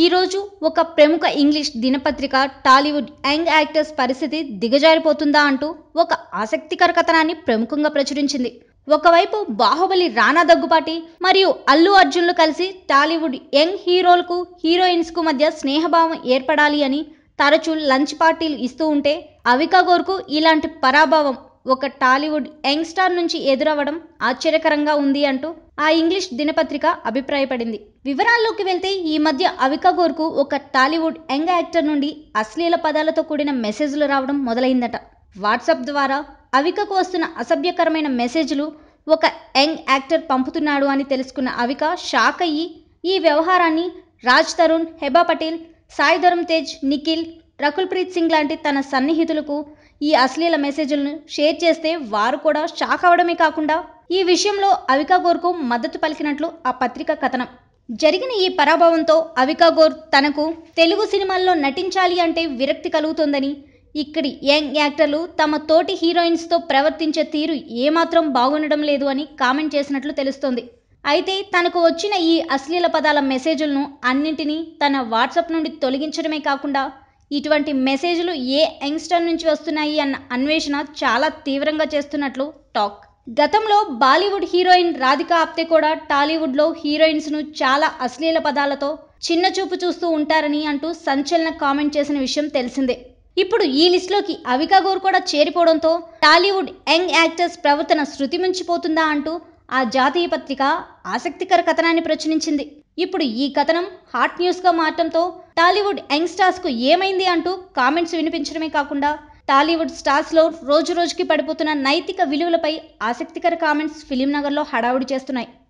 ఈ రోజు ఒక ప్రముఖ ఇంగ్లీష్ దినపత్రిక టాలీవుడ్ యంగ్ యాక్టర్స్ పరిస్థితి దిగజారిపోతుందా అంటూ ఒక ఆసక్తికర కథనాన్ని ప్రముఖంగా ప్రచురించింది ఒకవైపు బాహుబలి రానా దగ్గుపాటి మరియు అల్లు అర్జున్లు కలిసి టాలీవుడ్ యంగ్ హీరోలకు హీరోయిన్స్ కు మధ్య స్నేహభావం ఏర్పడాలి అని తరచూ లంచ్ పార్టీలు ఇస్తూ ఉంటే అవికా గోర్కు ఇలాంటి పరాభావం ఒక టాలీవుడ్ యంగ్ స్టార్ నుంచి ఎదురవ్వడం ఆశ్చర్యకరంగా ఉంది అంటూ ఆ ఇంగ్లీష్ దినపత్రిక అభిప్రాయపడింది వివరాల్లోకి వెళ్తే ఈ మధ్య అవికా గోర్కు ఒక టాలీవుడ్ యంగ్ యాక్టర్ నుండి అశ్లీల పదాలతో కూడిన మెసేజ్లు రావడం మొదలైందట వాట్సాప్ ద్వారా అవికకు వస్తున్న అసభ్యకరమైన మెసేజ్లు ఒక యంగ్ యాక్టర్ పంపుతున్నాడు అని తెలుసుకున్న అవిక షాక్ అయ్యి ఈ వ్యవహారాన్ని రాజ్ తరుణ్ హెబా పటేల్ సాయి ధరమ్ తేజ్ నిఖిల్ రకుల్ ప్రీత్ సింగ్ లాంటి తన సన్నిహితులకు ఈ అశ్లీల మెసేజ్లను షేర్ చేస్తే వారు కూడా షాక్ అవడమే కాకుండా ఈ విషయంలో అవికా గోర్కు మద్దతు పలికినట్లు ఆ పత్రిక కథనం జరిగిన ఈ పరాభవంతో అవికా గోర్ తనకు తెలుగు సినిమాల్లో నటించాలి అంటే విరక్తి కలుగుతోందని ఇక్కడి యంగ్ యాక్టర్లు తమ తోటి హీరోయిన్స్తో ప్రవర్తించే తీరు ఏమాత్రం బాగుండడం లేదు అని కామెంట్ చేసినట్లు తెలుస్తోంది అయితే తనకు వచ్చిన ఈ అశ్లీల పదాల మెసేజ్లను అన్నింటినీ తన వాట్సాప్ నుండి తొలగించడమే కాకుండా ఇటువంటి మెసేజ్లు ఏ యంగ్స్టర్ నుంచి వస్తున్నాయి అన్న అన్వేషణ చాలా తీవ్రంగా చేస్తున్నట్లు టాక్ గతంలో బాలీవుడ్ హీరోయిన్ రాధికా ఆప్తే కూడా టాలీవుడ్లో హీరోయిన్స్ను చాలా అశ్లీల పదాలతో చిన్న చూపు చూస్తూ ఉంటారని అంటూ సంచలన కామెంట్ చేసిన విషయం తెలిసిందే ఇప్పుడు ఈ లిస్టులోకి అవికా గోర్ కూడా చేరిపోవడంతో టాలీవుడ్ యంగ్ యాక్టర్స్ ప్రవర్తన శృతి మించిపోతుందా అంటూ ఆ జాతీయ పత్రిక ఆసక్తికర కథనాన్ని ప్రచురించింది ఇప్పుడు ఈ కథనం హాట్ న్యూస్గా మారటంతో టాలీవుడ్ యంగ్ స్టార్స్కు ఏమైంది అంటూ కామెంట్స్ వినిపించడమే కాకుండా టాలీవుడ్ స్టార్స్లో రోజు రోజుకి పడిపోతున్న నైతిక విలువలపై ఆసక్తికర కామెంట్స్ ఫిలిం నగర్లో హడావుడి చేస్తున్నాయి